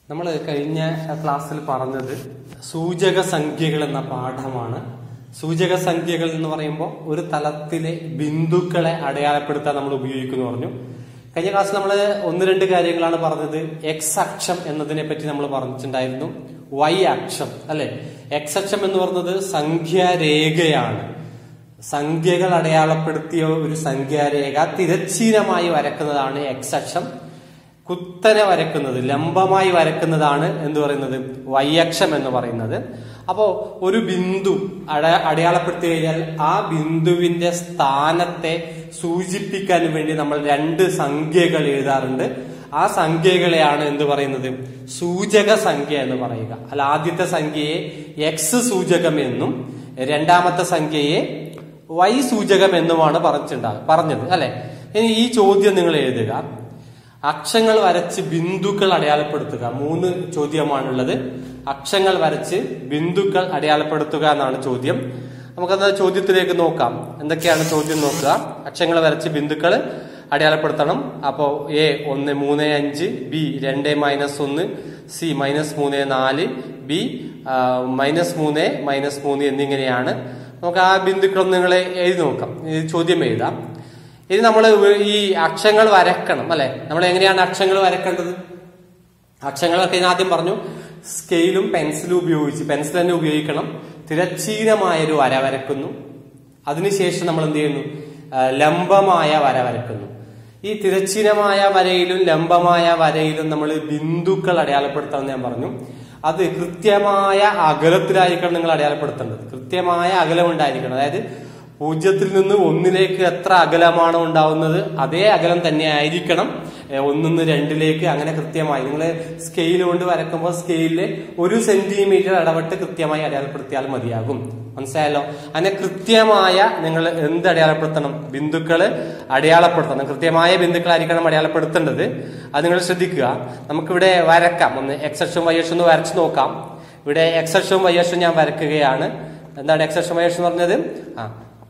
നമ്മൾ കഴിഞ്ഞ ക്ലാസ്സിൽ പറഞ്ഞത് സൂചക സംഖ്യകൾ എന്ന പാഠമാണ് സൂചക സംഖ്യകൾ എന്ന് പറയുമ്പോൾ ഒരു തലത്തിലെ ബിന്ദുക്കളെ അടയാളപ്പെടുത്താൻ നമ്മൾ ഉപയോഗിക്കുന്നു പറഞ്ഞു കഴിഞ്ഞ ക്ലാസ്സിൽ നമ്മൾ ഒന്ന് രണ്ട് കാര്യങ്ങളാണ് പറഞ്ഞത് എക്സ് അക്ഷം എന്നതിനെ പറ്റി നമ്മൾ പറഞ്ഞിട്ടുണ്ടായിരുന്നു വൈ അക്ഷം അല്ലെ എക്സ് അക്ഷം എന്ന് പറഞ്ഞത് സംഖ്യാരേഖയാണ് സംഖ്യകൾ അടയാളപ്പെടുത്തിയ ഒരു സംഖ്യാരേഖ തിരച്ചീനമായി വരക്കുന്നതാണ് എക്സ് അക്ഷം കുത്തനെ വരക്കുന്നത് ലംബമായി വരക്കുന്നതാണ് എന്ത് പറയുന്നത് വൈയക്ഷം എന്ന് പറയുന്നത് അപ്പോ ഒരു ബിന്ദു അട അടയാളപ്പെടുത്തി കഴിഞ്ഞാൽ ആ ബിന്ദുവിന്റെ സ്ഥാനത്തെ സൂചിപ്പിക്കാൻ വേണ്ടി നമ്മൾ രണ്ട് സംഖ്യകൾ എഴുതാറുണ്ട് ആ സംഖ്യകളെയാണ് എന്ത് പറയുന്നത് സൂചക സംഖ്യ എന്ന് പറയുക അല്ല ആദ്യത്തെ സംഖ്യയെ എക്സ് സൂചകം എന്നും രണ്ടാമത്തെ സംഖ്യയെ വൈ സൂചകം എന്നുമാണ് പറഞ്ഞിട്ടുണ്ടാകുക പറഞ്ഞത് അല്ലെ ഇനി ഈ ചോദ്യം നിങ്ങൾ എഴുതുക അക്ഷങ്ങൾ വരച്ച് ബിന്ദുക്കൾ അടയാളപ്പെടുത്തുക മൂന്ന് ചോദ്യമാണുള്ളത് അക്ഷങ്ങൾ വരച്ച് ബിന്ദുക്കൾ അടയാളപ്പെടുത്തുക എന്നാണ് ചോദ്യം നമുക്കത് ചോദ്യത്തിലേക്ക് നോക്കാം എന്തൊക്കെയാണ് ചോദ്യം നോക്കുക അക്ഷങ്ങൾ വരച്ച് ബിന്ദുക്കൾ അടയാളപ്പെടുത്തണം അപ്പോ എ ഒന്ന് മൂന്ന് അഞ്ച് ബി രണ്ട് മൈനസ് ഒന്ന് സി മൈനസ് മൂന്ന് നാല് ബി മൈനസ് മൂന്ന് മൈനസ് മൂന്ന് എന്നിങ്ങനെയാണ് നമുക്ക് ആ ബിന്ദുക്കളൊന്നും നിങ്ങൾ എഴുതി നോക്കാം ഈ ചോദ്യം എഴുതാം ഇനി നമ്മൾ ഈ അക്ഷങ്ങൾ വരക്കണം അല്ലെ നമ്മൾ എങ്ങനെയാണ് അക്ഷങ്ങൾ വരക്കേണ്ടത് അക്ഷങ്ങളൊക്കെ ഞാൻ ആദ്യം പറഞ്ഞു സ്കെയിലും പെൻസിലും ഉപയോഗിച്ച് പെൻസിൽ തന്നെ ഉപയോഗിക്കണം തിരച്ചീനമായ ഒരു വര വരക്കുന്നു അതിനുശേഷം നമ്മൾ എന്ത് ചെയ്യുന്നു ലംബമായ വര വരക്കുന്നു ഈ തിരച്ചീനമായ വരയിലും ലംബമായ വരയിലും നമ്മൾ ബിന്ദുക്കൾ അടയാളപ്പെടുത്തണം ഞാൻ പറഞ്ഞു അത് കൃത്യമായ അകലത്തിലായിരിക്കണം നിങ്ങൾ അടയാളപ്പെടുത്തേണ്ടത് കൃത്യമായ അകലം ഉണ്ടായിരിക്കണം അതായത് പൂജ്യത്തിൽ നിന്ന് ഒന്നിലേക്ക് എത്ര അകലമാണോ ഉണ്ടാവുന്നത് അതേ അകലം തന്നെ ആയിരിക്കണം ഒന്നിന്ന് രണ്ടിലേക്ക് അങ്ങനെ കൃത്യമായി നിങ്ങൾ സ്കെയിൽ കൊണ്ട് വരക്കുമ്പോൾ സ്കെയിലിൽ ഒരു സെന്റിമീറ്റർ ഇടപെട്ട് കൃത്യമായി അടയാളപ്പെടുത്തിയാൽ മതിയാകും മനസ്സിലായല്ലോ അങ്ങനെ കൃത്യമായ നിങ്ങൾ എന്ത് അടയാളപ്പെടുത്തണം ബിന്ദുക്കൾ അടയാളപ്പെടുത്തണം കൃത്യമായ ബിന്ദുക്കളായിരിക്കണം അടയാളപ്പെടുത്തേണ്ടത് അത് നിങ്ങൾ ശ്രദ്ധിക്കുക നമുക്കിവിടെ വരക്കാം ഒന്ന് എക്സ് അക്ഷവും വൈ അക്ഷവും ഒന്ന് വരച്ചു നോക്കാം ഇവിടെ എക്സ് അക്ഷവും വൈ അക്ഷവും ഞാൻ വരക്കുകയാണ് എന്താണ് എക്സ് അക്ഷം വൈ അക്ഷം എന്ന് പറഞ്ഞത് ആ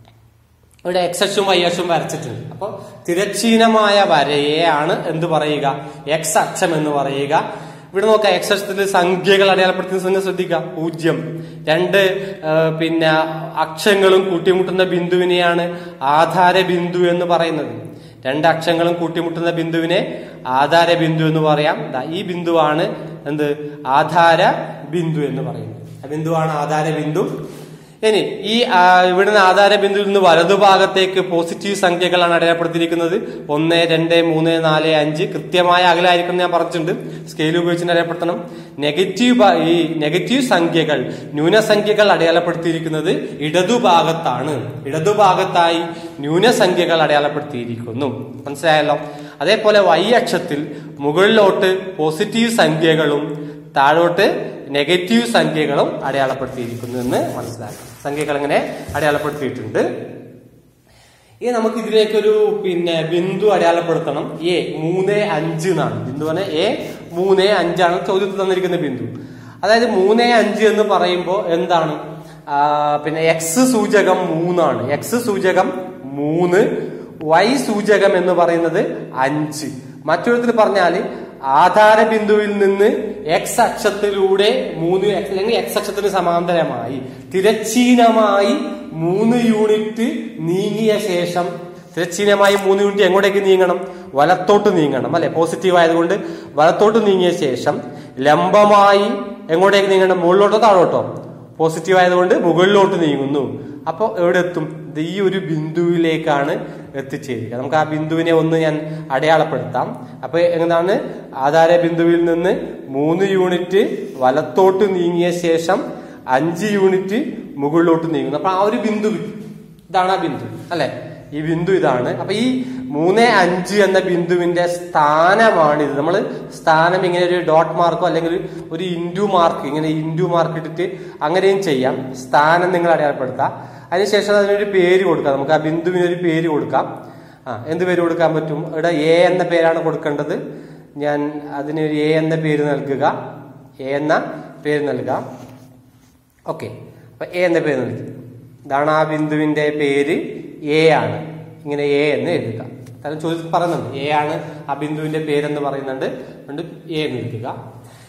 ഇവിടെ എക്സ് അക്ഷും വൈ അക്ഷും വരച്ചിട്ടുണ്ട് അപ്പോൾ തിരച്ചീനമായ വരയെയാണ് എന്ത് പറയുക എക്സ് അക്ഷം എന്ന് പറയുക ഇവിടെ നോക്കാം എക്സ് അക്ഷത്തിൽ സംഖ്യകൾ അടയാളപ്പെടുത്തുന്ന സംഖ്യ ശ്രദ്ധിക്കുക പൂജ്യം രണ്ട് പിന്നെ അക്ഷങ്ങളും കൂട്ടിമുട്ടുന്ന ബിന്ദുവിനെയാണ് ആധാര ബിന്ദു എന്ന് പറയുന്നത് രണ്ട് അക്ഷങ്ങളും കൂട്ടിമുട്ടുന്ന ബിന്ദുവിനെ ആധാര ബിന്ദു എന്ന് പറയാം ഈ ബിന്ദുവാണ് എന്ത് ആധാര ബിന്ദു എന്ന് പറയുന്നത് ആ ബിന്ദുവാണ് ആധാര ബിന്ദു ഇനി ഈ ഇവിടുന്ന് ആധാര ബിന്ദുവിൽ നിന്ന് വലതുഭാഗത്തേക്ക് പോസിറ്റീവ് സംഖ്യകളാണ് അടയാളപ്പെടുത്തിയിരിക്കുന്നത് ഒന്ന് രണ്ട് മൂന്ന് നാല് അഞ്ച് കൃത്യമായ അകലായിരിക്കും ഞാൻ പറഞ്ഞിട്ടുണ്ട് സ്കെയിൽ ഉപയോഗിച്ച് അടയാളപ്പെടുത്തണം നെഗറ്റീവ് ഈ നെഗറ്റീവ് സംഖ്യകൾ ന്യൂനസംഖ്യകൾ അടയാളപ്പെടുത്തിയിരിക്കുന്നത് ഇടതുഭാഗത്താണ് ഇടതുഭാഗത്തായി ന്യൂനസംഖ്യകൾ അടയാളപ്പെടുത്തിയിരിക്കുന്നു മനസ്സിലായല്ലോ അതേപോലെ വൈ അക്ഷത്തിൽ മുകളിലോട്ട് പോസിറ്റീവ് സംഖ്യകളും താഴോട്ട് നെഗറ്റീവ് സംഖ്യകളും അടയാളപ്പെടുത്തിയിരിക്കുന്നു എന്ന് മനസ്സിലാക്കാം സംഖ്യകൾ ഇങ്ങനെ അടയാളപ്പെടുത്തിയിട്ടുണ്ട് ഇനി നമുക്ക് ഇതിലേക്കൊരു പിന്നെ ബിന്ദു അടയാളപ്പെടുത്തണം എ മൂന്ന് അഞ്ച് എന്നാണ് ബിന്ദു പറഞ്ഞാൽ എ മൂന്ന് അഞ്ചാണ് ചോദ്യത്തിൽ തന്നിരിക്കുന്ന ബിന്ദു അതായത് മൂന്ന് അഞ്ച് എന്ന് പറയുമ്പോൾ എന്താണ് പിന്നെ എക്സ് സൂചകം മൂന്നാണ് എക്സ് സൂചകം മൂന്ന് വൈ സൂചകം എന്ന് പറയുന്നത് അഞ്ച് മറ്റൊരുത്തിൽ പറഞ്ഞാല് ആധാര ബിന്ദുവിൽ നിന്ന് എക്സ് അക്ഷത്തിലൂടെ മൂന്ന് അല്ലെങ്കിൽ എക്സ് അക്ഷത്തിന് സമാന്തരമായി തിരച്ചീനമായി മൂന്ന് യൂണിറ്റ് നീങ്ങിയ ശേഷം തിരച്ചീനമായി മൂന്ന് യൂണിറ്റ് എങ്ങോട്ടേക്ക് നീങ്ങണം വലത്തോട്ട് നീങ്ങണം അല്ലെ പോസിറ്റീവ് ആയതുകൊണ്ട് വലത്തോട്ട് നീങ്ങിയ ശേഷം ലംബമായി എങ്ങോട്ടേക്ക് നീങ്ങണം മുകളിലോട്ടോ താഴോട്ടോ പോസിറ്റീവ് ആയതുകൊണ്ട് മുകളിലോട്ട് നീങ്ങുന്നു അപ്പോൾ എവിടെ എത്തും ഈ ഒരു ബിന്ദുവിലേക്കാണ് എത്തിച്ചേരുക നമുക്ക് ആ ബിന്ദുവിനെ ഒന്ന് ഞാൻ അടയാളപ്പെടുത്താം അപ്പൊ എന്താണ് ആധാര ബിന്ദുവിൽ നിന്ന് മൂന്ന് യൂണിറ്റ് വലത്തോട്ട് നീങ്ങിയ ശേഷം അഞ്ച് യൂണിറ്റ് മുകളിലോട്ട് നീങ്ങുന്നു അപ്പൊ ആ ഒരു ബിന്ദു ഇതാണ് ആ ബിന്ദു അല്ലെ ഈ ബിന്ദു ഇതാണ് അപ്പൊ ഈ മൂന്ന് അഞ്ച് എന്ന ബിന്ദുവിന്റെ സ്ഥാനമാണിത് നമ്മൾ സ്ഥാനം ഇങ്ങനെ ഒരു ഡോട്ട് മാർക്കോ അല്ലെങ്കിൽ ഒരു ഇൻഡു മാർക്ക് ഇങ്ങനെ ഇൻഡു മാർക്ക് ഇട്ടിട്ട് അങ്ങനെയും ചെയ്യാം സ്ഥാനം നിങ്ങൾ അടയാളപ്പെടുത്താം അതിനുശേഷം അതിനൊരു പേര് കൊടുക്കാം നമുക്ക് ആ ബിന്ദുവിന് ഒരു പേര് കൊടുക്കാം ആ എന്ത് പേര് കൊടുക്കാൻ പറ്റും ഇവിടെ എ എന്ന പേരാണ് കൊടുക്കേണ്ടത് ഞാൻ അതിന് ഒരു എ എന്ന പേര് നൽകുക എ എന്ന പേര് നൽകാം ഓക്കെ അപ്പൊ എ എന്ന പേര് നൽകി ഇതാണ് ആ ബിന്ദുവിന്റെ പേര് എ ആണ് ഇങ്ങനെ എ എന്ന് എഴുതുക കാരണം ചോദ്യത്തിൽ പറയുന്നുണ്ട് എ ആണ് ആ ബിന്ദുവിന്റെ പേരെന്ന് പറയുന്നുണ്ട് അതുകൊണ്ട് എ എന്ന് എഴുതുക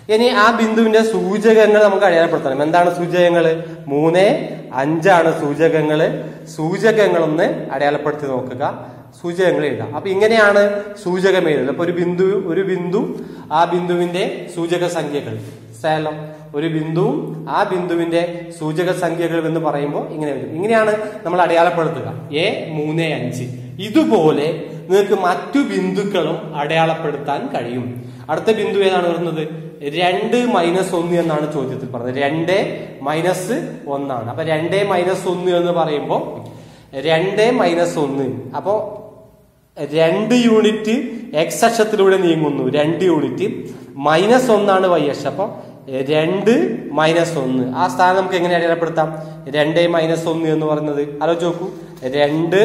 ഇനി ആ ബിന്ദുവിന്റെ സൂചകങ്ങൾ നമുക്ക് അടയാളപ്പെടുത്തണം എന്താണ് സൂചകങ്ങൾ മൂന്ന് അഞ്ചാണ് സൂചകങ്ങള് സൂചകങ്ങളൊന്ന് അടയാളപ്പെടുത്തി നോക്കുക സൂചകങ്ങൾ എഴുതാം അപ്പൊ ഇങ്ങനെയാണ് സൂചകം എഴുതുന്നത് അപ്പൊ ഒരു ബിന്ദു ഒരു ബിന്ദു ആ ബിന്ദുവിന്റെ സൂചക സംഖ്യകൾ മനസ്സിലായല്ലോ ഒരു ബിന്ദുവും ആ ബിന്ദുവിന്റെ സൂചക സംഖ്യകൾ എന്ന് പറയുമ്പോൾ ഇങ്ങനെ വരും ഇങ്ങനെയാണ് നമ്മൾ അടയാളപ്പെടുത്തുക എ മൂന്ന് അഞ്ച് ഇതുപോലെ നിങ്ങൾക്ക് മറ്റു ബിന്ദുക്കളും അടയാളപ്പെടുത്താൻ കഴിയും അടുത്ത ബിന്ദു ഏതാണ് വരുന്നത് രണ്ട് മൈനസ് ഒന്ന് എന്നാണ് ചോദ്യത്തിൽ പറഞ്ഞത് രണ്ട് മൈനസ് ഒന്നാണ് അപ്പൊ രണ്ട് മൈനസ് ഒന്ന് എന്ന് പറയുമ്പോൾ രണ്ട് മൈനസ് ഒന്ന് അപ്പോ രണ്ട് യൂണിറ്റ് എക്സ് അക്ഷത്തിലൂടെ നീങ്ങുന്നു രണ്ട് യൂണിറ്റ് മൈനസ് ഒന്നാണ് വൈ അക്ഷം അപ്പൊ രണ്ട് മൈനസ് ഒന്ന് ആ സ്ഥാനം നമുക്ക് എങ്ങനെ അടയാളപ്പെടുത്താം രണ്ട് മൈനസ് ഒന്ന് എന്ന് പറയുന്നത് ആലോചിച്ച് നോക്കൂ രണ്ട്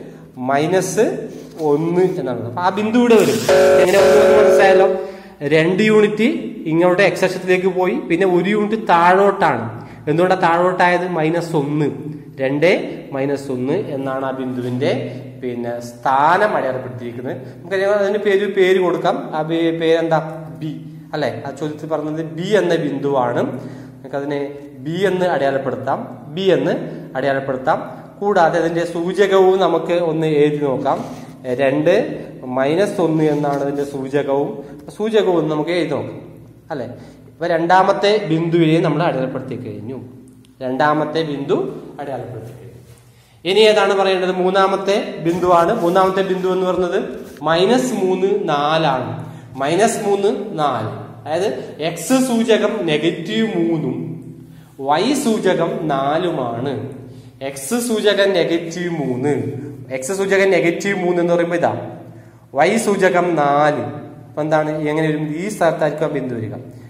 മൈനസ് ഒന്ന് എന്നാണ് അപ്പൊ ആ ബിന്ദു ഇവിടെ വരും എങ്ങനെ ഒന്ന് എന്ന് മനസ്സിലായല്ലോ രണ്ട് യൂണിറ്റ് ഇങ്ങോട്ട് എക്സ് അക്ഷത്തിലേക്ക് പോയി പിന്നെ ഒരു യൂണിറ്റ് താഴോട്ടാണ് എന്തുകൊണ്ടാണ് താഴോട്ടായത് മൈനസ് ഒന്ന് രണ്ട് മൈനസ് ഒന്ന് എന്നാണ് ആ ബിന്ദുവിന്റെ പിന്നെ സ്ഥാനം അടയാളപ്പെടുത്തിയിരിക്കുന്നത് നമുക്ക് അതിന് പേര് പേര് കൊടുക്കാം ആ പേ- പേരെന്താ ബി അല്ലെ ആ ചോദ്യത്തിൽ പറഞ്ഞത് ബി എന്ന ബിന്ദുവാണ് നമുക്ക് അതിനെ ബി എന്ന് അടയാളപ്പെടുത്താം ബി എന്ന് അടയാളപ്പെടുത്താം കൂടാതെ അതിന്റെ സൂചകവും നമുക്ക് ഒന്ന് എഴുതി നോക്കാം രണ്ട് മൈനസ് ഒന്ന് എന്നാണ് അതിന്റെ സൂചകവും സൂചകവും നമുക്ക് എഴുതി നോക്കാം അല്ലെ ഇപ്പൊ രണ്ടാമത്തെ ബിന്ദുവിനെ നമ്മൾ അടയാളപ്പെടുത്തി കഴിഞ്ഞു രണ്ടാമത്തെ ബിന്ദു അടയാളപ്പെടുത്തി കഴിഞ്ഞു ഇനി ഏതാണ് പറയേണ്ടത് മൂന്നാമത്തെ ബിന്ദുവാണ് മൂന്നാമത്തെ ബിന്ദു എന്ന് പറയുന്നത് മൈനസ് മൂന്ന് നാലാണ് മൈനസ് മൂന്ന് നാല് അതായത് എക്സ് സൂചകം നെഗറ്റീവ് മൂന്നും വൈ സൂചകം നാലുമാണ് എക്സ് സൂചകം നെഗറ്റീവ് മൂന്ന് എക്സ് സൂചകം നെഗറ്റീവ് മൂന്ന് എന്ന് പറയുമ്പോൾ ഇതാ വൈ സൂചകം നാല് അപ്പൊ എന്താണ് എങ്ങനെ വരും ഈ സ്ഥലത്തായിരിക്കും ആ ബിന്ദു വരിക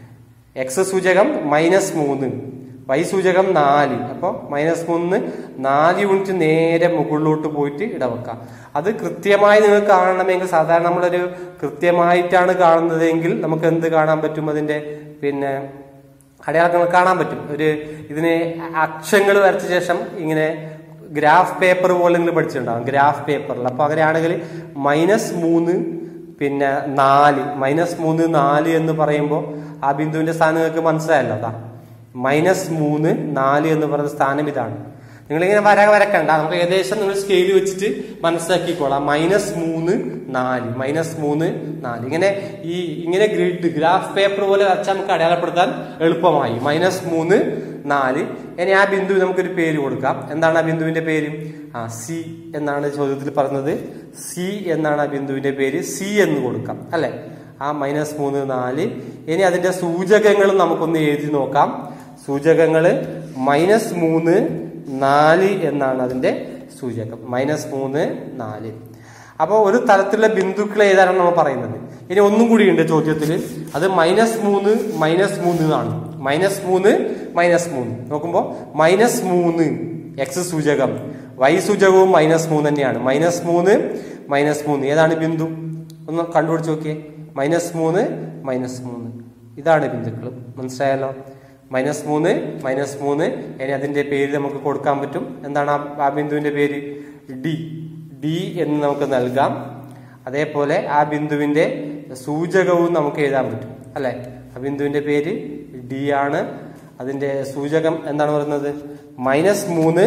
എക്സ് സൂചകം മൈനസ് മൂന്ന് വൈ സൂചകം നാല് അപ്പോൾ മൈനസ് മൂന്ന് നാല് യൂണിറ്റ് നേരെ മുകളിലോട്ട് പോയിട്ട് ഇടവെക്കാം അത് കൃത്യമായി നിങ്ങൾക്ക് കാണണമെങ്കിൽ സാധാരണ നമ്മളൊരു കൃത്യമായിട്ടാണ് കാണുന്നതെങ്കിൽ നമുക്ക് എന്ത് കാണാൻ പറ്റും അതിന്റെ പിന്നെ അടയാളങ്ങൾ കാണാൻ പറ്റും ഒരു ഇതിന് അക്ഷങ്ങൾ വരച്ച ശേഷം ഇങ്ങനെ ഗ്രാഫ് പേപ്പർ പോലെ നിങ്ങൾ പഠിച്ചിട്ടുണ്ടാവും ഗ്രാഫ് പേപ്പറിൽ അപ്പൊ അങ്ങനെയാണെങ്കിൽ മൈനസ് മൂന്ന് പിന്നെ നാല് മൈനസ് മൂന്ന് നാല് എന്ന് പറയുമ്പോൾ ആ ബിന്ദുവിന്റെ സ്ഥാനം നിങ്ങൾക്ക് മനസ്സിലായല്ലോ അതാ മൈനസ് മൂന്ന് നാല് എന്ന് പറയുന്ന സ്ഥാനം ഇതാണ് നിങ്ങളിങ്ങനെ വര വരക്കണ്ട നമുക്ക് ഏകദേശം നിങ്ങൾ സ്കെയിൽ വെച്ചിട്ട് മനസ്സിലാക്കിക്കോളാം മൈനസ് മൂന്ന് നാല് മൈനസ് മൂന്ന് നാല് ഇങ്ങനെ ഈ ഇങ്ങനെ ഗ്രിഡ് ഗ്രാഫ് പേപ്പർ പോലെ വരച്ചാൽ നമുക്ക് അടയാളപ്പെടുത്താൻ എളുപ്പമായി മൈനസ് മൂന്ന് നാല് ഇനി ആ ബിന്ദു നമുക്കൊരു പേര് കൊടുക്കാം എന്താണ് ആ ബിന്ദുവിന്റെ പേര് ആ സി എന്നാണ് ചോദ്യത്തിൽ പറഞ്ഞത് സി എന്നാണ് ആ ബിന്ദുവിന്റെ പേര് സി എന്ന് കൊടുക്കാം അല്ലെ ആ മൈനസ് മൂന്ന് നാല് ഇനി അതിന്റെ സൂചകങ്ങളും നമുക്കൊന്ന് എഴുതി നോക്കാം സൂചകങ്ങള് മൈനസ് മൂന്ന് നാല് എന്നാണ് അതിന്റെ സൂചകം മൈനസ് മൂന്ന് നാല് അപ്പോൾ ഒരു തരത്തിലുള്ള ബിന്ദുക്കൾ ഏതാണെന്ന് നമ്മൾ പറയുന്നത് ഇനി ഒന്നും കൂടിയുണ്ട് ചോദ്യത്തിൽ അത് മൈനസ് മൂന്ന് മൈനസ് മൂന്ന് എന്നാണ് മൈനസ് മൂന്ന് മൈനസ് മൂന്ന് നോക്കുമ്പോൾ മൈനസ് മൂന്ന് എക്സ് സൂചകം വൈ സൂചകവും മൈനസ് മൂന്ന് തന്നെയാണ് മൈനസ് മൂന്ന് മൈനസ് മൂന്ന് ഏതാണ് ബിന്ദു ഒന്ന് കണ്ടുപിടിച്ച് നോക്കിയേ മൈനസ് മൂന്ന് മൈനസ് മൂന്ന് ഇതാണ് ബിന്ദുക്കൾ മനസ്സിലായല്ലോ മൈനസ് മൂന്ന് മൈനസ് മൂന്ന് ഇനി അതിന്റെ പേര് നമുക്ക് കൊടുക്കാൻ പറ്റും എന്താണ് ആ- ആ ബിന്ദുവിന്റെ പേര് ഡി ഡി എന്ന് നമുക്ക് നൽകാം അതേപോലെ ആ ബിന്ദുവിന്റെ സൂചകവും നമുക്ക് എഴുതാൻ പറ്റും അല്ലെ ആ ബിന്ദുവിന്റെ പേര് ഡി ആണ് അതിന്റെ സൂചകം എന്താണ് പറയുന്നത് മൈനസ് മൂന്ന്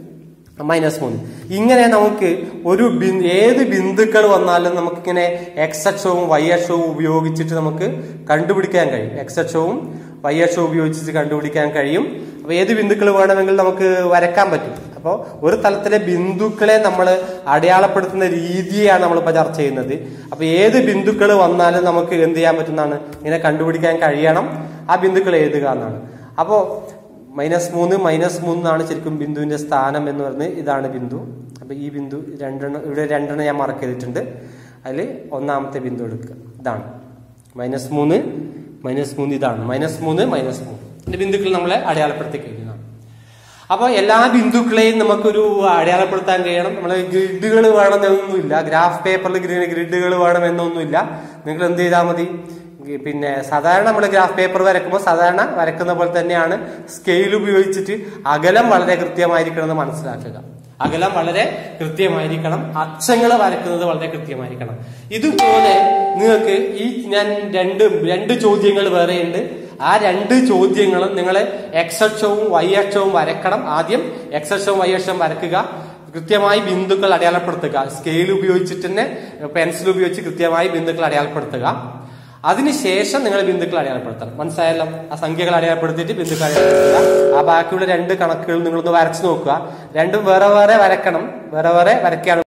മൈനസ് മൂന്ന് ഇങ്ങനെ നമുക്ക് ഒരു ബിന്ദു ഏത് ബിന്ദുക്കൾ വന്നാലും നമുക്കിങ്ങനെ എക്സ് അക്ഷവും വൈ അക്ഷവും ഉപയോഗിച്ചിട്ട് നമുക്ക് കണ്ടുപിടിക്കാൻ കഴിയും എക്സ് അക്ഷവും വൈ അക്ഷവും ഉപയോഗിച്ചിട്ട് കണ്ടുപിടിക്കാൻ കഴിയും അപ്പൊ ഏത് ബിന്ദുക്കൾ വേണമെങ്കിൽ നമുക്ക് വരക്കാൻ പറ്റും അപ്പോൾ ഒരു തലത്തിലെ ബിന്ദുക്കളെ നമ്മൾ അടയാളപ്പെടുത്തുന്ന രീതിയാണ് നമ്മളിപ്പോൾ ചർച്ച ചെയ്യുന്നത് അപ്പൊ ഏത് ബിന്ദുക്കൾ വന്നാലും നമുക്ക് എന്ത് ചെയ്യാൻ പറ്റുന്നതാണ് ഇങ്ങനെ കണ്ടുപിടിക്കാൻ കഴിയണം ആ ബിന്ദുക്കൾ എഴുതുക എന്നാണ് അപ്പോ മൈനസ് മൂന്ന് മൈനസ് മൂന്നാണ് ശരിക്കും ബിന്ദുവിന്റെ സ്ഥാനം എന്ന് പറയുന്നത് ഇതാണ് ബിന്ദു അപ്പൊ ഈ ബിന്ദു രണ്ടെണ്ണം ഇവിടെ രണ്ടെണ്ണം ഞാൻ മാർക്ക് ചെയ്തിട്ടുണ്ട് അതിൽ ഒന്നാമത്തെ ബിന്ദു എടുക്കുക ഇതാണ് മൈനസ് മൂന്ന് മൈനസ് മൂന്ന് ഇതാണ് മൈനസ് മൂന്ന് മൈനസ് മൂന്ന് ഇതിന്റെ ബിന്ദുക്കൾ നമ്മളെ അടയാളപ്പെടുത്തി കഴിഞ്ഞതാണ് അപ്പോൾ എല്ലാ ബിന്ദുക്കളെയും നമുക്കൊരു അടയാളപ്പെടുത്താൻ കഴിയണം നമ്മൾ ഗ്രിഡുകൾ വേണമെന്നൊന്നുമില്ല ഗ്രാഫ് പേപ്പറിൽ ഗ്രിഡുകൾ വേണമെന്നൊന്നുമില്ല നിങ്ങൾ എന്ത് ചെയ്താൽ മതി ഈ പിന്നെ സാധാരണ നമ്മൾ ഗ്രാഫ് പേപ്പർ വരക്കുമ്പോൾ സാധാരണ വരക്കുന്ന പോലെ തന്നെയാണ് സ്കെയിൽ ഉപയോഗിച്ചിട്ട് അകലം വളരെ കൃത്യമായിരിക്കണം എന്ന് മനസ്സിലാക്കുക അകലം വളരെ കൃത്യമായിരിക്കണം അക്ഷങ്ങൾ വരക്കുന്നത് വളരെ കൃത്യമായിരിക്കണം ഇതുപോലെ നിങ്ങൾക്ക് ഈ ഞാൻ രണ്ട് രണ്ട് ചോദ്യങ്ങൾ വേറെയുണ്ട് ആ രണ്ട് ചോദ്യങ്ങളും നിങ്ങൾ എക്സ് അക്ഷവും വൈ അക്ഷവും വരക്കണം ആദ്യം എക്സ് അക്ഷവും വൈ അക്ഷവും വരക്കുക കൃത്യമായി ബിന്ദുക്കൾ അടയാളപ്പെടുത്തുക സ്കെയിൽ ഉപയോഗിച്ചിട്ട് തന്നെ പെൻസിൽ ഉപയോഗിച്ച് കൃത്യമായി ബിന്ദുക്കൾ അടയാളപ്പെടുത്തുക അതിനുശേഷം നിങ്ങൾ ബിന്ദുക്കൾ അടയാളപ്പെടുത്തണം മനസ്സിലായല്ലോ ആ സംഖ്യകൾ അടയാളപ്പെടുത്തിയിട്ട് ബിന്ദുക്കൾ അടയാളപ്പെടുത്തുക ആ ബാക്കിയുള്ള രണ്ട് കണക്കുകൾ നിങ്ങളൊന്ന് വരച്ചു നോക്കുക രണ്ടും വേറെ വേറെ വരക്കണം വേറെ വേറെ വരയ്ക്കാണ്